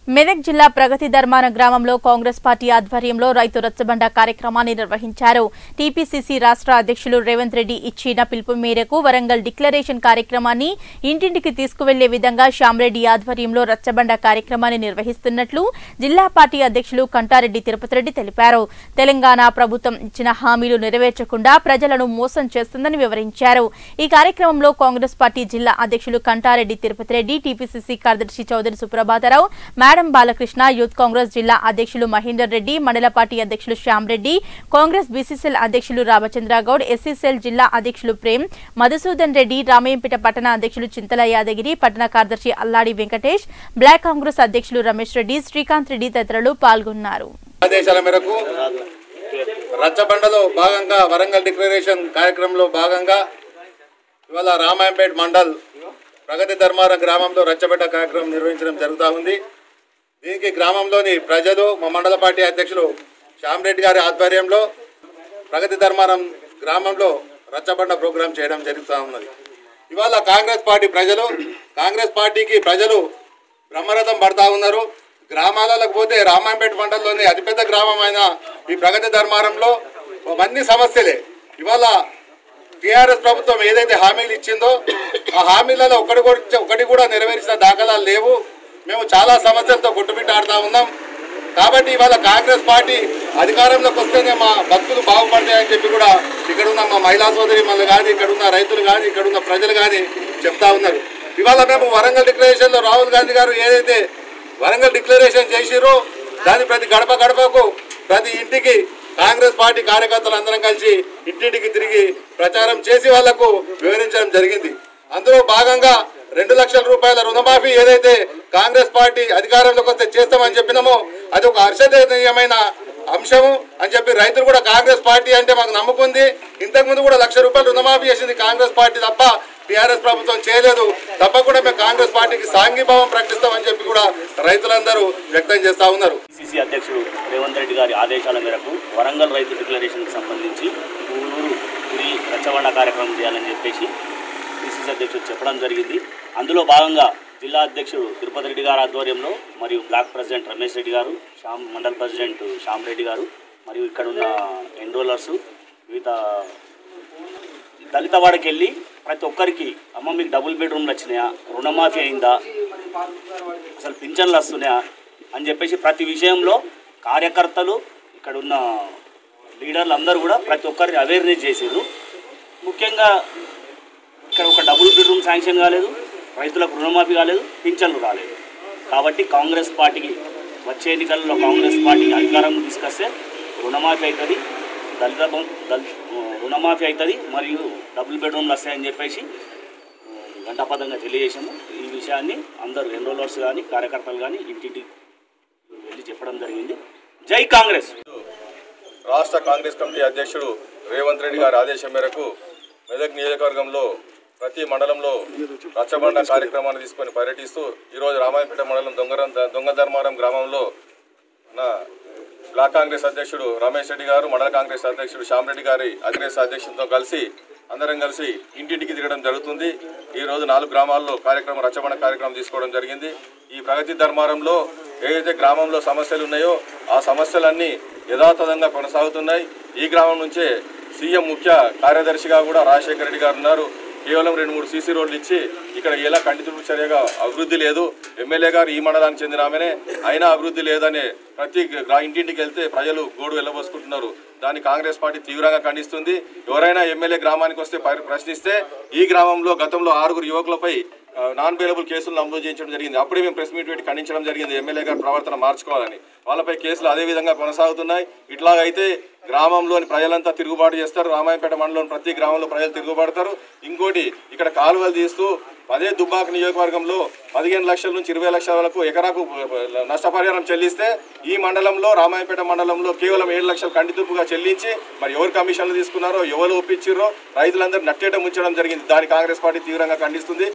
మెదక్ జిల్లా ప్రగతి ధర్మాన గ్రామంలో కాంగ్రెస్ పార్టీ ఆధ్వర్యంలో రైతు రచ్చబండ కార్యక్రమాన్ని నిర్వహించారు టీపీసీసీ రాష్ట్ర అధ్యక్షులు రేవంత్ రెడ్డి ఇచ్చిన పిలుపు మేరకు వరంగల్ డిక్లరేషన్ కార్యక్రమాన్ని ఇంటింటికి తీసుకువెళ్లే విధంగా శ్యామరెడ్డి ఆధ్వర్యంలో రచ్చబండ కార్యక్రమాన్ని నిర్వహిస్తున్నట్లు జిల్లా పార్టీ అధ్యక్షులు కంటారెడ్డి తిరుపతి రెడ్డి తెలిపారు తెలంగాణ ప్రభుత్వం ఇచ్చిన హామీలు నెరవేర్చకుండా ప్రజలను మోసం చేస్తుందని వివరించారు ఈ కార్యక్రమంలో కాంగ్రెస్ పార్టీ జిల్లా అధ్యక్షులు కంటారెడ్డి తిరుపతి రెడ్డి టీపీసీసీ కార్యదర్శి చౌదరి సుప్రభాతరావు మేడం బాలకృష్ణ యూత్ కాంగ్రెస్ జిల్లా అధ్యక్షులు మహేందర్ రెడ్డి మండల పార్టీ అధ్యక్షులు శ్యామ్ రెడ్డి కాంగ్రెస్ బీసీసీఎల్ అధ్యక్షులు రామచంద్రగౌడ్ ఎస్సీసీఎల్ జిల్లా అధ్యక్షులు ప్రేమ్ మధుసూదన్ రెడ్డి రామయ్యంపేట పట్టణ అధ్యక్షులు చింతల యాదగిరి పట్టణ కార్యదర్శి అల్లాడి వెంకటేష్ బ్లాక్ కాంగ్రెస్ అధ్యక్షులు రమేష్ రెడ్డి శ్రీకాంత్ రెడ్డి తదితరులు పాల్గొన్నారు ఆదేశాల మేరకు రచ్చబండలో భాగంగా వరంగల్ డిక్లరేషన్ కార్యక్రమంలో భాగంగా ఇవాళ రామాయంపేట్ మండల్ ప్రగతి ధర్మార గ్రామంలో రచ్చబండ కార్యక్రమం నిర్వహించడం జరుగుతూ ఉంది దీనికి గ్రామంలోని ప్రజలు మా మండల పార్టీ అధ్యక్షులు శ్యామరెడ్డి గారి ఆధ్వర్యంలో ప్రగతి ధర్మారం గ్రామంలో రచ్చబండ ప్రోగ్రాం చేయడం జరుగుతూ ఉన్నది ఇవాళ కాంగ్రెస్ పార్టీ ప్రజలు కాంగ్రెస్ పార్టీకి ప్రజలు బ్రహ్మరథం పడతా ఉన్నారు గ్రామాలకు పోతే రామాయంపేట మండలంలోని అతిపెద్ద గ్రామం అయిన ఈ ప్రగతి ధర్మారంలో అన్ని సమస్యలే ఇవాళ టీఆర్ఎస్ ప్రభుత్వం ఏదైతే హామీలు ఇచ్చిందో ఆ హామీలలో ఒకటి కూడా ఒకటి కూడా నెరవేర్చిన దాఖలాలు లేవు మేము చాలా సమస్యలతో కొట్టుమిట్టాడుతూ ఉన్నాం కాబట్టి ఇవాళ కాంగ్రెస్ పార్టీ అధికారంలోకి వస్తేనే మా బతుకులు బాగుపడతాయని చెప్పి కూడా ఇక్కడ ఉన్న మా మహిళా సోదరి మళ్ళీ కానీ ఇక్కడ ఉన్న రైతులు కానీ ఇక్కడ ఉన్న ప్రజలు కానీ చెప్తా ఉన్నారు ఇవాళ మేము వరంగల్ డిక్లరేషన్లో రాహుల్ గాంధీ గారు ఏదైతే వరంగల్ డిక్లరేషన్ చేసిరో దాని ప్రతి గడప గడపకు ప్రతి ఇంటికి కాంగ్రెస్ పార్టీ కార్యకర్తలు అందరం కలిసి ఇంటింటికి తిరిగి ప్రచారం చేసి వాళ్లకు వివరించడం జరిగింది అందులో భాగంగా రెండు లక్షల రూపాయల రుణమాఫీ ఏదైతే కాంగ్రెస్ పార్టీ అధికారంలోకి వస్తే చేస్తామని చెప్పినామో అది ఒక హర్షదీయమైన అంశము అని చెప్పి రైతులు కూడా కాంగ్రెస్ పార్టీ అంటే మాకు నమ్ముకుంది ఇంతకుముందు కూడా లక్ష రూపాయలు రుణమాఫీ చేసింది కాంగ్రెస్ పార్టీ తప్ప టీఆర్ఎస్ ప్రభుత్వం చేయలేదు తప్పకుండా మేము కాంగ్రెస్ పార్టీకి సాంఘీభావం ప్రకటిస్తామని చెప్పి కూడా రైతులందరూ వ్యక్తం చేస్తా ఉన్నారు పిసిసి అధ్యక్షుడు రేవంత్ రెడ్డి గారి ఆదేశాల మేరకు వరంగల్ రైతు డిక్లరేషన్కి సంబంధించి ఊరూరు తిరిగి రచ్చబండ కార్యక్రమం చేయాలని చెప్పేసి పిసిసి అధ్యక్షుడు చెప్పడం జరిగింది అందులో భాగంగా జిల్లా అధ్యక్షుడు తిరుపతి రెడ్డి గారి ఆధ్వర్యంలో మరియు బ్లాక్ ప్రెసిడెంట్ రమేష్ రెడ్డి గారు శ్యామ్ మండల్ ప్రెసిడెంట్ శ్యామ్ రెడ్డి గారు మరియు ఇక్కడున్న ఎన్రోలర్స్ వివిధ దళిత వాడికి వెళ్ళి ప్రతి ఒక్కరికి అమ్మ మీకు డబుల్ బెడ్రూమ్లు వచ్చినాయా రుణమాఫీ అయిందా అసలు పింఛన్లు వస్తున్నాయా అని చెప్పేసి ప్రతి విషయంలో కార్యకర్తలు ఇక్కడ ఉన్న లీడర్లు అందరూ కూడా ప్రతి ఒక్కరిని అవేర్నెస్ చేసారు ముఖ్యంగా ఇక్కడ ఒక డబుల్ బెడ్రూమ్ శాంక్షన్ కాలేదు రైతులకు రుణమాఫీ కాలేదు పింఛన్లు రాలేదు కాబట్టి కాంగ్రెస్ పార్టీకి వచ్చే ఎన్నికల్లో కాంగ్రెస్ పార్టీకి అధికారం తీసుకొస్తే రుణమాఫీ అవుతుంది దళిత బం- దళి రుణమాఫీ అవుతుంది మరియు డబుల్ బెడ్రూమ్లు వస్తాయని చెప్పేసి గంటాపదంగా తెలియజేసాము ఈ విషయాన్ని అందరూ ఎన్రోలర్స్ కానీ కార్యకర్తలు కానీ ఇంటింటికి వెళ్ళి చెప్పడం జరిగింది జై కాంగ్రెస్ రాష్ట్ర కాంగ్రెస్ కమిటీ అధ్యక్షుడు రేవంత్ రెడ్డి గారి ఆదేశం మేరకు మెదక్ నియోజకవర్గంలో ప్రతి మండలంలో రచ్చబండ కార్యక్రమాన్ని తీసుకొని పర్యటిస్తూ ఈరోజు రామాయపేట మండలం దొంగరం దొంగ ధర్మారం గ్రామంలో నా బ్లాక్ కాంగ్రెస్ అధ్యక్షుడు రమేష్ రెడ్డి గారు మండల కాంగ్రెస్ అధ్యక్షుడు శ్యామరెడ్డి గారి కాంగ్రెస్ అధ్యక్షుడితో కలిసి అందరం కలిసి ఇంటింటికి తిరగడం జరుగుతుంది ఈ రోజు నాలుగు గ్రామాల్లో కార్యక్రమం రచ్చబండ కార్యక్రమం తీసుకోవడం జరిగింది ఈ ప్రగతి ధర్మారంలో ఏదైతే గ్రామంలో సమస్యలు ఉన్నాయో ఆ సమస్యలన్నీ యథాతథంగా కొనసాగుతున్నాయి ఈ గ్రామం నుంచే సీఎం ముఖ్య కార్యదర్శిగా కూడా రాజశేఖర రెడ్డి గారు ఉన్నారు కేవలం రెండు మూడు సీసీ రోడ్లు ఇచ్చి ఇక్కడ ఎలా కంటితుడు చర్యగా అభివృద్ధి లేదు ఎమ్మెల్యే గారు ఈ మండలానికి చెందిన ఆమెనే అయినా అభివృద్ధి లేదనే ప్రతి గ్రా- ఇంటింటికి వెళ్తే ప్రజలు గోడు వెళ్ళబోసుకుంటున్నారు దాన్ని కాంగ్రెస్ పార్టీ తీవ్రంగా ఖండిస్తుంది ఎవరైనా ఎమ్మెల్యే గ్రామానికి వస్తే పరి- ప్రశ్నిస్తే ఈ గ్రామంలో గతంలో ఆరుగురు యువకులపై ఆ, నాన్ బెయిలబుల్ కేసులు నమోదు చేయించడం జరిగింది అప్పుడే మేము ప్రెస్ మీట్ పెట్టి ఖండించడం జరిగింది ఎమ్మెల్యే గారి ప్రవర్తన మార్చుకోవాలని వాళ్ళపై కేసులు అదే విధంగా కొనసాగుతున్నాయి ఇట్లాగైతే గ్రామంలోని ప్రజలంతా తిరుగుబాటు చేస్తారు రామాయపేట మండలంలోని ప్రతి గ్రామంలో ప్రజలు తిరుగుబాటుతారు ఇంకోటి ఇక్కడ కాలువలు తీస్తూ అదే దుబ్బాక నియోజకవర్గంలో పదిహేను లక్షల నుంచి ఇరవై లక్షల వరకు ఎకరాకు నష్టపరిహారం చెల్లిస్తే ఈ మండలంలో రామాయపేట మండలంలో కేవలం ఏడు లక్షలు కంటితుప్పుగా చెల్లించి మరి ఎవరు కమిషన్లు తీసుకున్నారో ఎవరు ఒప్పించారో రైతులందరూ నట్టేట ముంచడం జరిగింది దాన్ని కాంగ్రెస్ పార్టీ తీవ్రంగా ఖండిస్తుంది